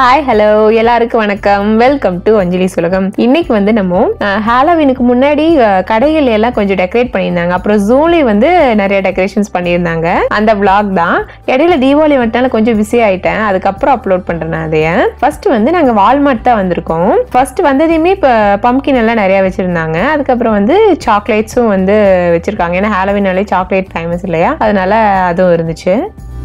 Hi hello எல்லாருக்கும் வணக்கம் welcome to அஞ்சலி சுலகம் இன்னைக்கு வந்து நம்ம ஹாலோவினுக்கு முன்னாடி அஹ், கடைகள் எல்லாம் கொஞ்சம் டெக்கரேட் பண்ணியிருந்தாங்க அப்புறம் ஜூலி வந்து நிறைய டெக்கரேஷன்ஸ் பண்ணியிருந்தாங்க அந்த vlog தான் இடையில தீபாவளி வந்துட்டால கொஞ்சம் பிஸி ஆயிட்டேன் அதுக்கப்புறம் அப்லோட் பண்றேன் நான் அதைய ஃபர்ஸ்ட் வந்து நாங்க வால்மார்ட் தான் வந்திருக்கோம் ஃபர்ஸ்ட் வந்ததையுமே இப்போ பம்கின் எல்லாம் நிறைய வச்சிருந்தாங்க அதுக்கப்புறம் வந்து சாக்லேட்ஸும் வந்து வச்சிருக்காங்க ஏன்னா ஹாலோவினாலே சாக்லேட் ஃபேமஸ் இல்லையா அதனால அதுவும் இருந்துச்சு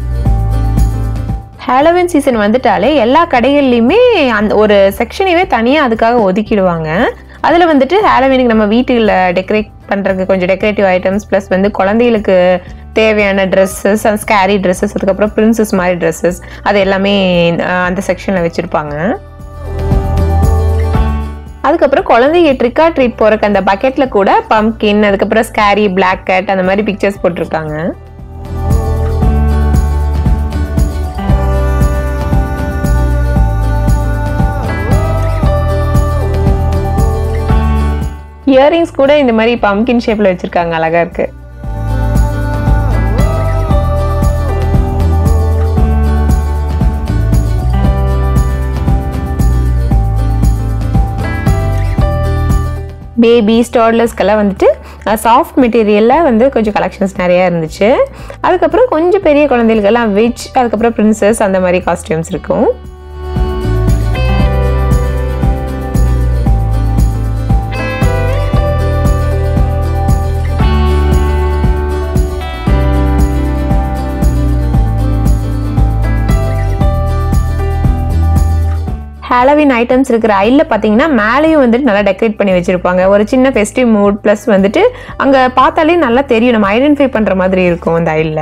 ஹாலோவின் சீசன் வந்துட்டாலே எல்லா கடைகள்லையுமே அந்த ஒரு செக்ஷனையே தனியாக அதுக்காக ஒதுக்கிடுவாங்க அதில் வந்துட்டு ஹாலோவினுக்கு நம்ம வீட்டில் டெக்கரேட் பண்ணுறதுக்கு கொஞ்சம் டெக்கரேட்டிவ் ஐட்டம்ஸ் ப்ளஸ் வந்து குழந்தைகளுக்கு தேவையான ட்ரெஸ்ஸஸ் அந்த ஸ்கேரி ட்ரெஸ்ஸஸ் அதுக்கப்புறம் பிரின்சஸ் மாதிரி ட்ரெஸ்ஸஸ் அது எல்லாமே அஹ், அந்த செக்ஷனில் வச்சுருப்பாங்க அதுக்கப்புறம் குழந்தைங்க ட்ரிக்கா ட்ரீட் போறக்கு அந்த பக்கெட்ல கூட பம்கின் அதுக்கப்புறம் ஸ்கேரி பிளாக் கேட் அந்த மாதிரி பிக்சர்ஸ் போட்டிருக்காங்க இயரிங்ஸ் கூட இந்த மாதிரி பம்கின் ஷேப்ல வச்சிருக்காங்க அழகா இருக்கு பேபி ஸ்டார்லர்ஸ்க்கெல்லாம் வந்துட்டு சாஃப்ட் மெட்டீரியலில் வந்து கொஞ்சம் கலெக்ஷன்ஸ் நிறையா இருந்துச்சு அதுக்கப்புறம் கொஞ்சம் பெரிய குழந்தைகளுக்கெல்லாம் விச் அதுக்கப்புறம் பிரின்சஸ் அந்த மாதிரி காஸ்டியூம்ஸ் இருக்கும் ஹாலோவின் ஐட்டம்ஸ் இருக்கிற ஐலில் பார்த்தீங்கன்னா மேலேயும் வந்துட்டு நல்லா டெக்கரேட் பண்ணி வச்சுருப்பாங்க ஒரு சின்ன ஃபெஸ்டிவ் மூட் ப்ளஸ் வந்துட்டு அங்கே பார்த்தாலே நல்லா தெரியும் நம்ம ஐடென்டிஃபை பண்ணுற மாதிரி இருக்கும் அந்த ஐலில்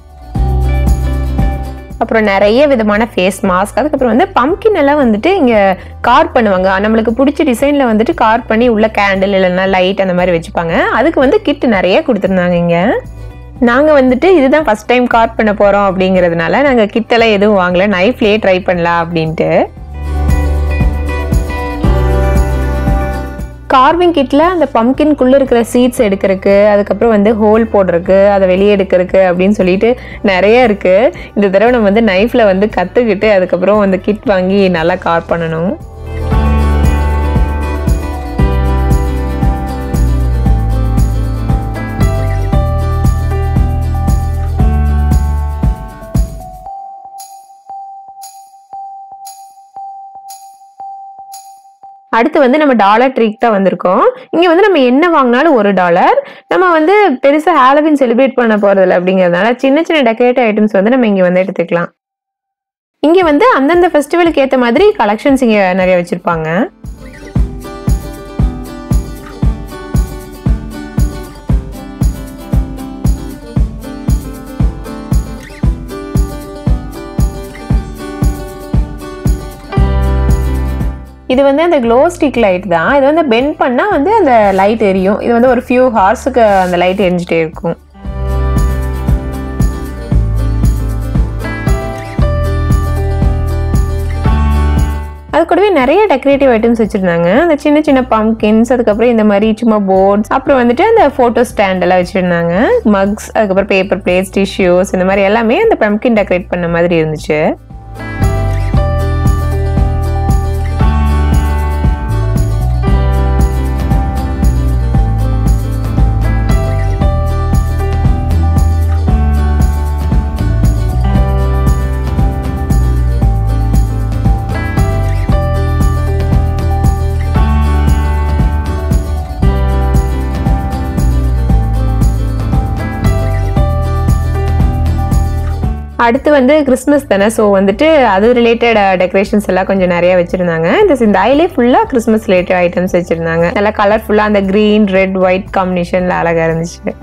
அப்புறம் நிறைய விதமான ஃபேஸ் மாஸ்க் அதுக்கப்புறம் வந்து பம்கின் எல்லாம் வந்துட்டு இங்கே கார் பண்ணுவாங்க நம்மளுக்கு பிடிச்ச டிசைனில் வந்துட்டு கார் பண்ணி உள்ள கேண்டில் இல்லைன்னா லைட் அந்த மாதிரி வச்சுப்பாங்க அதுக்கு வந்து கிட் நிறைய கொடுத்துருந்தாங்க இங்கே நாங்கள் வந்துட்டு இதுதான் ஃபஸ்ட் டைம் கார் பண்ண போகிறோம் அப்படிங்கிறதுனால நாங்கள் கிட்டெல்லாம் எதுவும் வாங்கல நைஃப்லேயே ட்ரை பண்ணலாம் அப்படின்ட்டு கார்விங் கிட்டில் அந்த பம்கின்குள்ளே இருக்கிற சீட்ஸ் எடுக்கிறதுக்கு அதுக்கப்புறம் வந்து ஹோல் போடுறதுக்கு அதை வெளியே எடுக்கிறதுக்கு அப்படின்னு சொல்லிட்டு நிறைய இருக்குது இந்த தடவை நம்ம வந்து நைஃப்பில் வந்து கற்றுக்கிட்டு அதுக்கப்புறம் அந்த கிட் வாங்கி நல்லா கார் பண்ணணும் அடுத்து வந்து நம்ம டாலர் ட்ரீக் தான் வந்திருக்கோம் இங்கே வந்து நம்ம என்ன வாங்கினாலும் ஒரு டாலர் நம்ம வந்து பெருசாக ஹாலோவின் செலிப்ரேட் பண்ண போகிறதில்ல அப்படிங்கிறதுனால சின்ன சின்ன டெக்கரேட்டிவ் ஐட்டம்ஸ் வந்து நம்ம இங்கே வந்து எடுத்துக்கலாம் இங்கே வந்து அந்தந்த ஃபெஸ்டிவலுக்கு ஏற்ற மாதிரி கலெக்ஷன்ஸ் இங்கே நிறைய வச்சுருப்பாங்க இது வந்து அந்த க்ளோ ஸ்டிக் லைட் தான் இது வந்து பெண்ட் பண்ணால் வந்து அந்த லைட் எரியும் இது வந்து ஒரு ஃபியூ ஹார்ஸுக்கு அந்த லைட் எரிஞ்சிட்டே இருக்கும் அது கூடவே நிறைய டெக்கரேட்டிவ் ஐட்டம்ஸ் வச்சுருந்தாங்க அந்த சின்ன சின்ன பம்கின்ஸ் அதுக்கப்புறம் இந்த மாதிரி சும்மா போர்ட்ஸ் அப்புறம் வந்துட்டு அந்த ஃபோட்டோ ஸ்டாண்ட் எல்லாம் வச்சுருந்தாங்க மக்ஸ் அதுக்கப்புறம் பேப்பர் பிளேட்ஸ் டிஷ்யூஸ் இந்த மாதிரி எல்லாமே அந்த பம்கின் டெக்கரேட் பண்ண மாதிரி இருந்துச்சு அடுத்து வந்து கிறிஸ்மஸ் தானே ஸோ வந்துட்டு அது ரிலேட்டட் டெக்கரேஷன்ஸ் எல்லாம் கொஞ்சம் நிறைய வச்சிருந்தாங்க இந்த இந்த ஐலே ஃபுல்லாக கிறிஸ்மஸ் ரிலேட்டட் ஐட்டம்ஸ் வச்சிருந்தாங்க நல்லா கலர்ஃபுல்லாக அந்த க்ரீன் ரெட் ஒயிட் காம்பினேஷனில் அழகாக இருந்துச்சு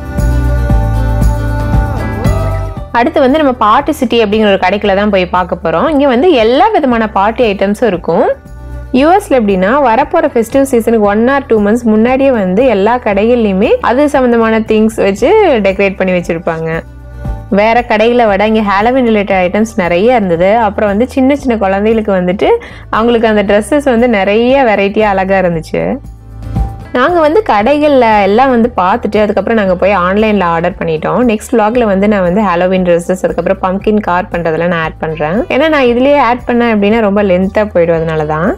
அடுத்து வந்து நம்ம பார்ட்டி சிட்டி அப்படிங்கிற ஒரு கடைக்குள்ள தான் போய் பார்க்க போகிறோம் இங்கே வந்து எல்லா விதமான பார்ட்டி ஐட்டம்ஸும் இருக்கும் யூஎஸ்ல எப்படின்னா வரப்போற ஃபெஸ்டிவ் சீசனுக்கு ஒன் ஆர் டூ மந்த்ஸ் முன்னாடியே வந்து எல்லா கடைகள்லையுமே அது சம்மந்தமான திங்ஸ் வச்சு டெக்கரேட் பண்ணி வச்சிருப்பாங்க வேற கடைகளை விட இங்கே ஹாலோவின் ரிலேட்டட் ஐட்டம்ஸ் நிறைய இருந்தது அப்புறம் வந்து சின்ன சின்ன குழந்தைகளுக்கு வந்துட்டு அவங்களுக்கு அந்த ட்ரெஸ்ஸஸ் வந்து நிறைய வெரைட்டியாக அழகாக இருந்துச்சு நாங்கள் வந்து கடைகளில் எல்லாம் வந்து பார்த்துட்டு அதுக்கப்புறம் நாங்கள் போய் ஆன்லைனில் ஆர்டர் பண்ணிட்டோம் நெக்ஸ்ட் vlogல வந்து நான் வந்து ஹாலோவின் ட்ரெஸ்ஸஸ் அதுக்கப்புறம் பம்கின் கார் பண்ணுறதுல நான் ஆட் பண்ணுறேன் ஏன்னா நான் இதுலேயே ஆட் பண்ணேன் அப்படின்னா ரொம்ப லென்த்தாக போயிடும் அதனால தான்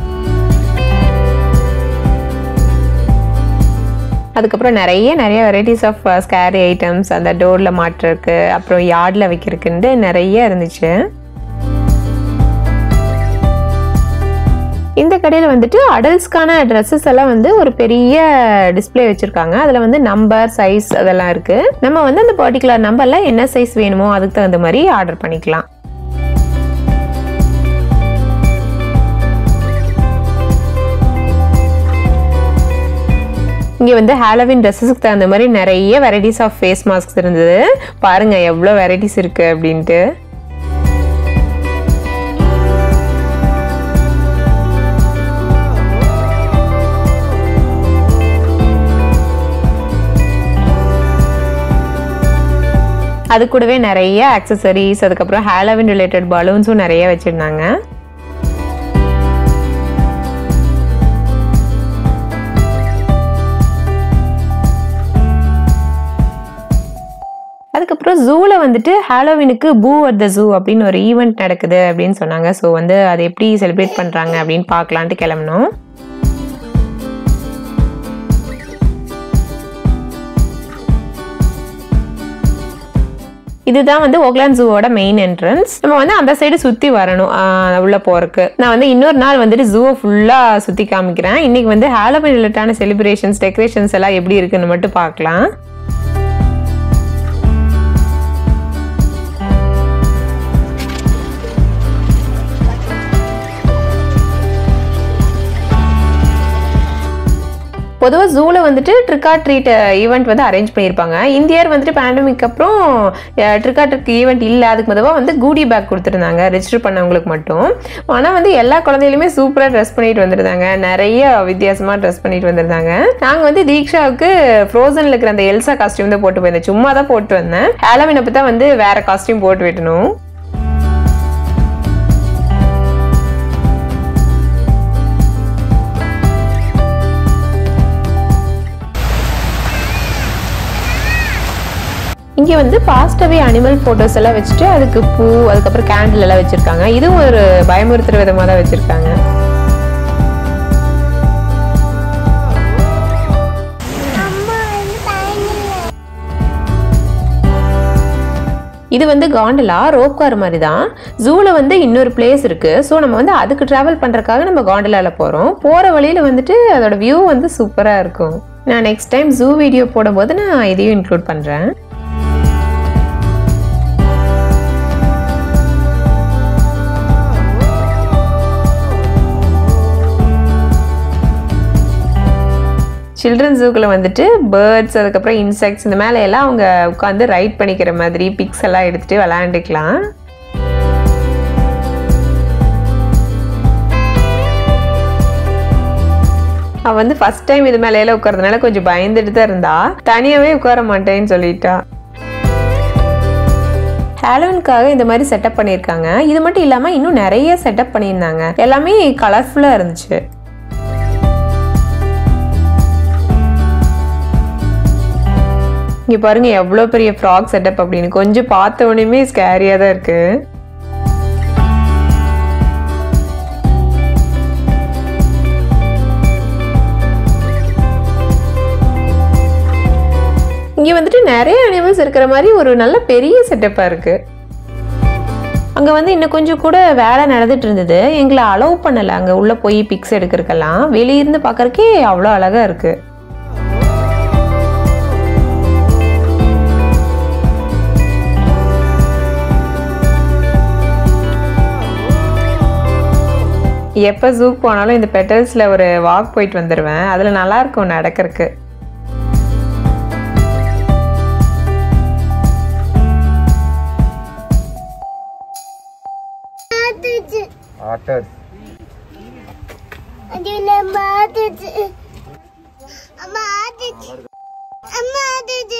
அதுக்கப்புறம் நிறைய நிறைய வெரைட்டிஸ் ஆஃப் ஸ்கேரி ஐட்டம்ஸ் அந்த டோரில் மாட்டுறதுக்கு அப்புறம் யார்டில் வைக்கிறதுக்குன்ட்டு நிறைய இருந்துச்சு இந்த கடையில் வந்துட்டு அடல்ட்ஸ்க்கான ட்ரெஸ்ஸஸ் எல்லாம் வந்து ஒரு பெரிய டிஸ்ப்ளே வச்சுருக்காங்க அதில் வந்து நம்பர் சைஸ் அதெல்லாம் இருக்குது நம்ம வந்து அந்த பர்டிகுலர் நம்பரில் என்ன சைஸ் வேணுமோ அதுக்கு தகுந்த மாதிரி ஆர்டர் பண்ணிக்கலாம் இங்கே வந்து ஹாலோவின் ட்ரெஸ்ஸஸ்க்கு தகுந்த மாதிரி நிறைய வெரைட்டிஸ் ஆஃப் ஃபேஸ் மாஸ்க்ஸ் இருந்தது பாருங்க எவ்வளோ வெரைட்டிஸ் இருக்கு அப்படின்ட்டு அது கூடவே நிறைய அக்சசரிஸ் அதுக்கப்புறம் ஹாலோவின் ரிலேட்டட் பலூன்ஸும் நிறைய வச்சுருந்தாங்க அதுக்கப்புறம் ஜூவில் வந்துட்டு ஹாலோவினுக்கு பூ அட் த ஜூ அப்படின்னு ஒரு ஈவெண்ட் நடக்குது அப்படின்னு சொன்னாங்க ஸோ வந்து அதை எப்படி செலிப்ரேட் பண்ணுறாங்க அப்படின்னு பார்க்கலான்ட்டு கிளம்பினோம் இதுதான் வந்து ஓக்லாண்ட் ஜூவோட மெயின் என்ட்ரன்ஸ் நம்ம வந்து அந்த சைடு சுற்றி வரணும் ஆஹ் உள்ள போறதுக்கு நான் வந்து இன்னொரு நாள் வந்துட்டு ஜூவை ஃபுல்லாக சுற்றி காமிக்கிறேன் இன்னைக்கு வந்து ஹாலோவின் ரிலேட்டான செலிப்ரேஷன்ஸ் டெக்கரேஷன்ஸ் எல்லாம் எப்படி இருக்குன்னு மட்டும் பார்க்கலாம் பொதுவாக ஜூவில் வந்துட்டு ட்ரிக் ஆர் ட்ரீட் ஈவெண்ட் வந்து அரேஞ்ச் பண்ணியிருப்பாங்க இந்த இயர் வந்துட்டு பேண்டமிக் அப்புறம் ட்ரிக் ஆர் ட்ரிக் ஈவெண்ட் இல்லை அதுக்கு மொதவாக வந்து கூடி பேக் கொடுத்துருந்தாங்க ரெஜிஸ்டர் பண்ணவங்களுக்கு மட்டும் ஆனால் வந்து எல்லா குழந்தைகளுமே சூப்பராக ட்ரெஸ் பண்ணிட்டு வந்திருந்தாங்க நிறைய வித்தியாசமாக ட்ரெஸ் பண்ணிட்டு வந்திருந்தாங்க நாங்கள் வந்து தீக்ஷாவுக்கு ஃப்ரோசனில் இருக்கிற அந்த எல்சா காஸ்டியூம் தான் போட்டு போயிருந்தேன் சும்மா தான் போட்டு வந்தேன் ஹாலோவின் அப்போ தான் வந்து வேற காஸ்டியூம் போட்டு விட்டணும் இங்கே வந்து பாஸ்டவே அனிமல் ஃபோட்டோஸ் எல்லாம் வச்சுட்டு அதுக்கு பூ அதுக்கப்புறம் கேண்டில் எல்லாம் வச்சுருக்காங்க இதுவும் ஒரு பயமுறுத்துற விதமாக தான் வச்சுருக்காங்க இது வந்து காண்டலா ரோப் கார் மாதிரி தான் ஜூவில் வந்து இன்னொரு பிளேஸ் இருக்குது ஸோ நம்ம வந்து அதுக்கு ட்ராவல் பண்ணுறதுக்காக நம்ம காண்டலாவில் போகிறோம் போகிற வழியில் வந்துட்டு அதோட வியூ வந்து சூப்பராக இருக்கும் நான் நெக்ஸ்ட் டைம் ஜூ வீடியோ போடும்போது நான் இதையும் இன்க்ளூட் பண்ணுறேன் சில்ட்ரன் ஜூக்கில் வந்துட்டு பேர்ட்ஸ் அதுக்கப்புறம் இன்செக்ட்ஸ் இந்த மேலே எல்லாம் அவங்க உட்காந்து ரைட் பண்ணிக்கிற மாதிரி பிக்ஸ் எல்லாம் எடுத்துகிட்டு விளையாண்டுக்கலாம் அவள் வந்து ஃபர்ஸ்ட் டைம் இது மேலே எல்லாம் உட்காரதுனால கொஞ்சம் பயந்துட்டு தான் இருந்தா தனியாகவே உட்கார மாட்டேன்னு சொல்லிட்டா ஹாலோவின்காக இந்த மாதிரி செட்டப் பண்ணியிருக்காங்க இது மட்டும் இல்லாமல் இன்னும் நிறைய செட்டப் பண்ணியிருந்தாங்க எல்லாமே கலர்ஃபுல்லாக இருந்துச்சு இங்கே பாருங்க எவ்வளோ பெரிய ஃப்ராக் செட்டப் அப்படின்னு கொஞ்சம் பார்த்த உடனே ஸ்கேரியாக தான் இருக்கு இங்கே வந்துட்டு நிறைய அனிமல்ஸ் இருக்கிற மாதிரி ஒரு நல்ல பெரிய செட்டப்பாக இருக்கு அங்கே வந்து இன்னும் கொஞ்சம் கூட வேலை நடந்துட்டு இருந்தது எங்களை அலோவ் பண்ணலை அங்கே உள்ளே போய் பிக்ஸ் எடுக்கிறதுக்கெல்லாம் வெளியிருந்து பார்க்கறக்கே அவ்வளோ அழகாக இருக்குது எப்போ ஜூக்கு போனாலும் இந்த பெட்டல்ஸில் ஒரு வாக் போயிட்டு வந்துடுவேன் அதில் நல்லா இருக்கும் நடக்கிறதுக்கு ஆட்டர்ஸ் அதுல மாத்துச்சு அம்மா ஆத்துச்சு அம்மா ஆத்துச்சு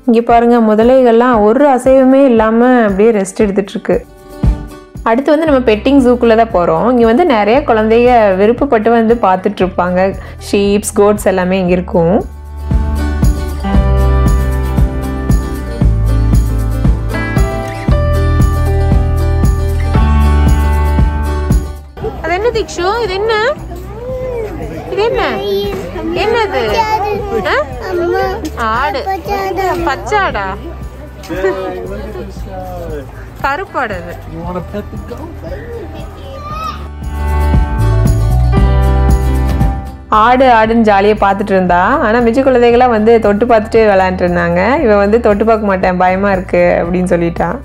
இங்கே பாருங்க முதலைகள்லாம் ஒரு அசைவுமே இல்லாமல் அப்படியே ரெஸ்ட் எடுத்துட்டு இருக்கு அடுத்து வந்து நம்ம பெட்டிங் ஜூக்குள்ளே தான் போகிறோம் இங்கே வந்து நிறைய குழந்தைங்க விருப்பப்பட்டு வந்து பார்த்துட்டு இருப்பாங்க ஷீப்ஸ் கோட்ஸ் எல்லாமே இங்கே இருக்கும் அது என்ன தீக்ஷு இது என்ன இது என்ன என்னது ஆ? அம்மா ஆடு பச்சாடா பச்சாடா கருப்பாடு அது You want to pet the goat? ஆடு ஆடுன்னு ஜாலியாக பார்த்துட்டு இருந்தா ஆனால் மிச்ச குழந்தைகளாம் வந்து தொட்டு பார்த்துட்டு விளையாண்டுட்டு இருந்தாங்க இவன் வந்து தொட்டு பார்க்க மாட்டேன் பயமா இருக்கு அப்படின்னு சொல்லிட்டான்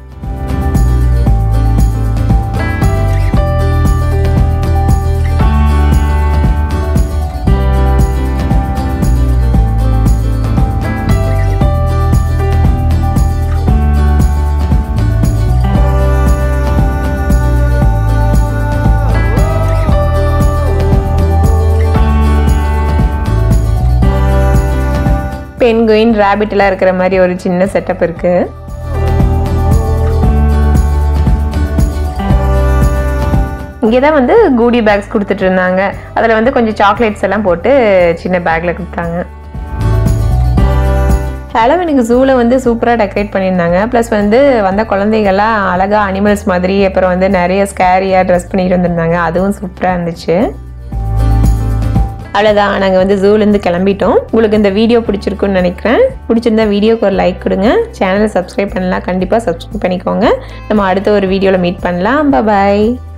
பென்குயின் ரேபிட் எல்லாம் இருக்கிற மாதிரி ஒரு சின்ன செட்டப் இருக்கு இங்கே தான் வந்து கூடி பேக்ஸ் கொடுத்துட்டு இருந்தாங்க அதில் வந்து கொஞ்சம் சாக்லேட்ஸ் எல்லாம் போட்டு சின்ன பேக்கில் கொடுத்தாங்க ஹாலோவினுக்கு ஜூவில் வந்து சூப்பராக டெக்கரேட் பண்ணியிருந்தாங்க ப்ளஸ் வந்து வந்த குழந்தைகள்லாம் அழகாக அனிமல்ஸ் மாதிரி அப்புறம் வந்து நிறைய ஸ்கேரியாக ட்ரெஸ் பண்ணிட்டு வந்திருந்தாங்க அதுவும் சூப்பராக இருந்துச்சு அவ்வளோதான் நாங்கள் வந்து ஜூலேருந்து கிளம்பிட்டோம் உங்களுக்கு இந்த வீடியோ பிடிச்சிருக்குன்னு நினைக்கிறேன் பிடிச்சிருந்தா வீடியோக்கு ஒரு லைக் கொடுங்க சேனலை சப்ஸ்கிரைப் பண்ணலாம் கண்டிப்பாக சப்ஸ்கிரைப் பண்ணிக்கோங்க நம்ம அடுத்த ஒரு வீடியோவில் மீட் பண்ணலாம் பாய்